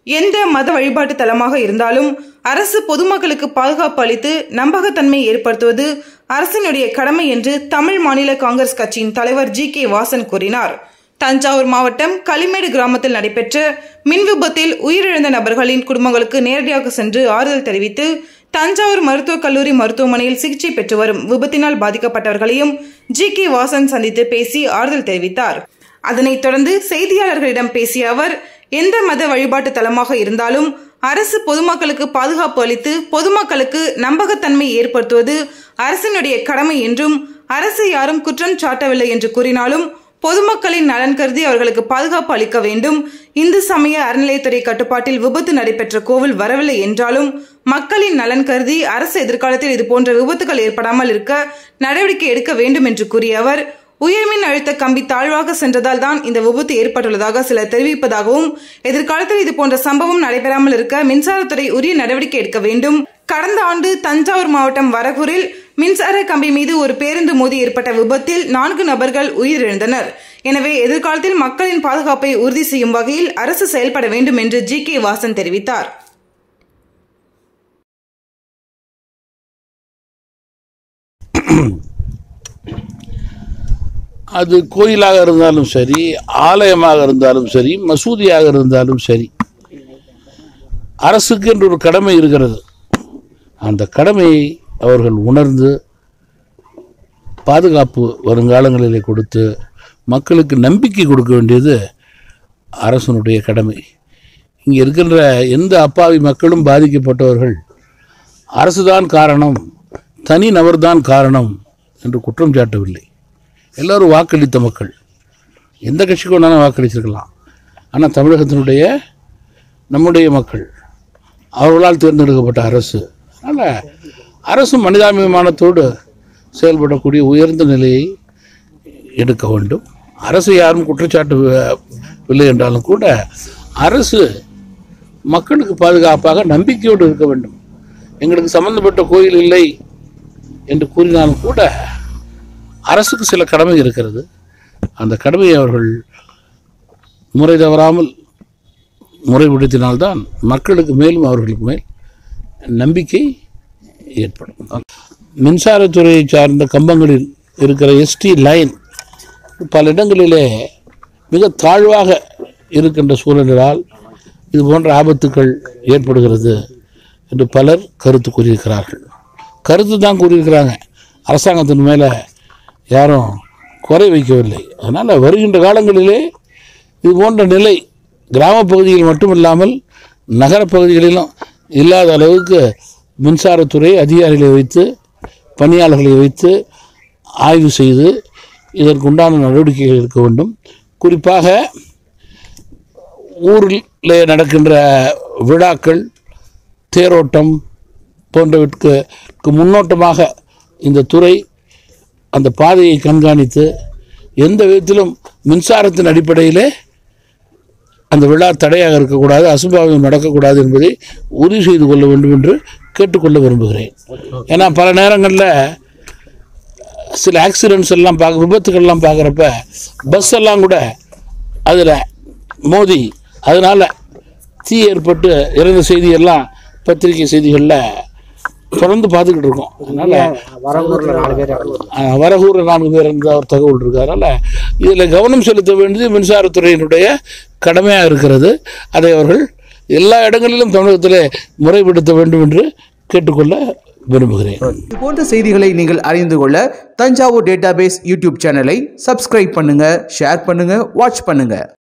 எந்த மத வழிபாட்டு தலமாக இருந்தாலும் அரசு பொதுமக்களுக்கு பாதுகாப்பு அளித்து நம்பகத்தன்மையை ஏற்படுத்துவது அரசினுடைய கடமை என்று தமிழ் மாநில காங்கிரஸ் கட்சியின் தலைவர் ஜி கே வாசன் கூறினார் தஞ்சாவூர் மாவட்டம் களிமேடு கிராமத்தில் நடைபெற்ற மின் விபத்தில் உயிரிழந்த நபர்களின் குடும்பங்களுக்கு நேரடியாக சென்று ஆறுதல் தெரிவித்து தஞ்சாவூர் மருத்துவக் கல்லூரி மருத்துவமனையில் சிகிச்சை பெற்று வரும் விபத்தினால் பாதிக்கப்பட்டவர்களையும் ஜி கே வாசன் சந்தித்து பேசி ஆறுதல் தெரிவித்தார் அதனைத் தொடர்ந்து செய்தியாளர்களிடம் பேசிய அவர் எந்த மத வழிபாட்டு தலமாக இருந்தாலும் அரசு பொதுமக்களுக்கு பாதுகாப்பு அளித்து பொதுமக்களுக்கு நம்பகத்தன்மை ஏற்படுத்துவது அரசினுடைய கடமை என்றும் அரசு யாரும் குற்றம் சாட்டவில்லை என்று கூறினாலும் பொதுமக்களின் நலன் கருதி அவர்களுக்கு பாதுகாப்பு அளிக்க வேண்டும் இந்து சமய அறநிலையத்துறை கட்டுப்பாட்டில் விபத்து நடைபெற்ற கோவில் வரவில்லை என்றாலும் மக்களின் நலன் கருதி அரசு எதிர்காலத்தில் இதுபோன்ற விபத்துகள் ஏற்படாமல் இருக்க நடவடிக்கை எடுக்க வேண்டும் என்று கூறிய அவர் உயர்மின் அழுத்த கம்பி தாழ்வாக சென்றதால் தான் இந்த விபத்து ஏற்பட்டுள்ளதாக சிலர் தெரிவிப்பதாகவும் எதிர்காலத்தில் இது போன்ற சம்பவம் நடைபெறாமல் இருக்க மின்சாரத்துறை உரிய நடவடிக்கை எடுக்க வேண்டும் கடந்த ஆண்டு தஞ்சாவூர் மாவட்டம் வரகூரில் மின்சார கம்பி மீது ஒரு பேருந்து மோதி ஏற்பட்ட விபத்தில் நான்கு நபர்கள் உயிரிழந்தனர் எனவே எதிர்காலத்தில் மக்களின் பாதுகாப்பை உறுதி செய்யும் வகையில் அரசு செயல்பட வேண்டும் என்று ஜி கே வாசன் தெரிவித்தார் அது கோயிலாக இருந்தாலும் சரி ஆலயமாக இருந்தாலும் சரி மசூதியாக இருந்தாலும் சரி அரசுக்கு என்று ஒரு கடமை இருக்கிறது அந்த கடமையை அவர்கள் உணர்ந்து பாதுகாப்பு வருங்காலங்களிலே கொடுத்து மக்களுக்கு நம்பிக்கை கொடுக்க வேண்டியது அரசனுடைய கடமை இங்கே இருக்கின்ற எந்த அப்பாவி மக்களும் பாதிக்கப்பட்டவர்கள் அரசுதான் காரணம் தனி நபர்தான் காரணம் என்று குற்றம் சாட்டவில்லை எல்லோரும் வாக்களித்த மக்கள் எந்த கட்சிக்கு வேணாலும் வாக்களிச்சிருக்கலாம் ஆனால் தமிழகத்தினுடைய நம்முடைய மக்கள் அவர்களால் தேர்ந்தெடுக்கப்பட்ட அரசு அதனால் அரசு மனிதாபிமானத்தோடு செயல்படக்கூடிய உயர்ந்த நிலையை எடுக்க வேண்டும் அரசு யாரும் குற்றச்சாட்டு இல்லை என்றாலும் கூட அரசு மக்களுக்கு பாதுகாப்பாக நம்பிக்கையோடு இருக்க வேண்டும் எங்களுக்கு சம்பந்தப்பட்ட கோயில் இல்லை என்று கூறினாலும் கூட அரசுக்கு சில கடமை இருக்கிறது அந்த கடமையை அவர்கள் முறை தவறாமல் முறைப்படுத்தினால்தான் மக்களுக்கு மேலும் அவர்களுக்கு மேல் நம்பிக்கை ஏற்படும் மின்சாரத்துறையை சார்ந்த கம்பங்களில் இருக்கிற எஸ்டி லைன் பல இடங்களிலே மிக தாழ்வாக இருக்கின்ற சூழலால் இது போன்ற ஆபத்துக்கள் ஏற்படுகிறது என்று பலர் கருத்து கூறியிருக்கிறார்கள் கருத்து தான் கூறியிருக்கிறாங்க அரசாங்கத்தின் மேலே யாரும் குறை வைக்கவில்லை அதனால் வருகின்ற காலங்களிலே இது போன்ற நிலை கிராம பகுதியில் மட்டும் இல்லாமல் நகரப்பகுதிகளிலும் இல்லாத அளவுக்கு மின்சாரத்துறை அதிகாரிகளை வைத்து பணியாளர்களை வைத்து ஆய்வு செய்து இதற்குண்டான நடவடிக்கைகள் எடுக்க வேண்டும் குறிப்பாக ஊரில் நடக்கின்ற விழாக்கள் தேரோட்டம் போன்றவற்றுக்கு முன்னோட்டமாக இந்த துறை அந்த பாதையை கண்காணித்து எந்த விதத்திலும் மின்சாரத்தின் அடிப்படையிலே அந்த விழா தடையாக இருக்கக்கூடாது அசம்பாவிதம் நடக்கக்கூடாது என்பதை உறுதி செய்து கொள்ள வேண்டும் என்று கேட்டுக்கொள்ள விரும்புகிறேன் ஏன்னா பல நேரங்களில் சில ஆக்சிடென்ட்ஸ் எல்லாம் பார்க்க விபத்துக்கள்லாம் பார்க்குறப்ப பஸ் எல்லாம் கூட அதில் மோதி அதனால் தீ ஏற்பட்டு இறந்த செய்தியெல்லாம் பத்திரிகை செய்திகளில் தொடர்ந்து பார்த்துக்கிட்டு இருக்கோம் அதனால் வரங்கூர்ல நாலு பேர் இறந்து வரகூரில் நான்கு பேர் இருந்த ஒரு தகவல் இருக்கு அதனால் இதில் கவனம் செலுத்த வேண்டியது மின்சாரத்துறையினுடைய கடமையாக இருக்கிறது அதை அவர்கள் எல்லா இடங்களிலும் தமிழகத்தில் முறைப்படுத்த வேண்டும் என்று கேட்டுக்கொள்ள விரும்புகிறேன் இது போன்ற செய்திகளை நீங்கள் அறிந்து கொள்ள தஞ்சாவூர் டேட்டாபேஸ் யூடியூப் சேனலை சப்ஸ்கிரைப் பண்ணுங்க ஷேர் பண்ணுங்க வாட்ச் பண்ணுங்க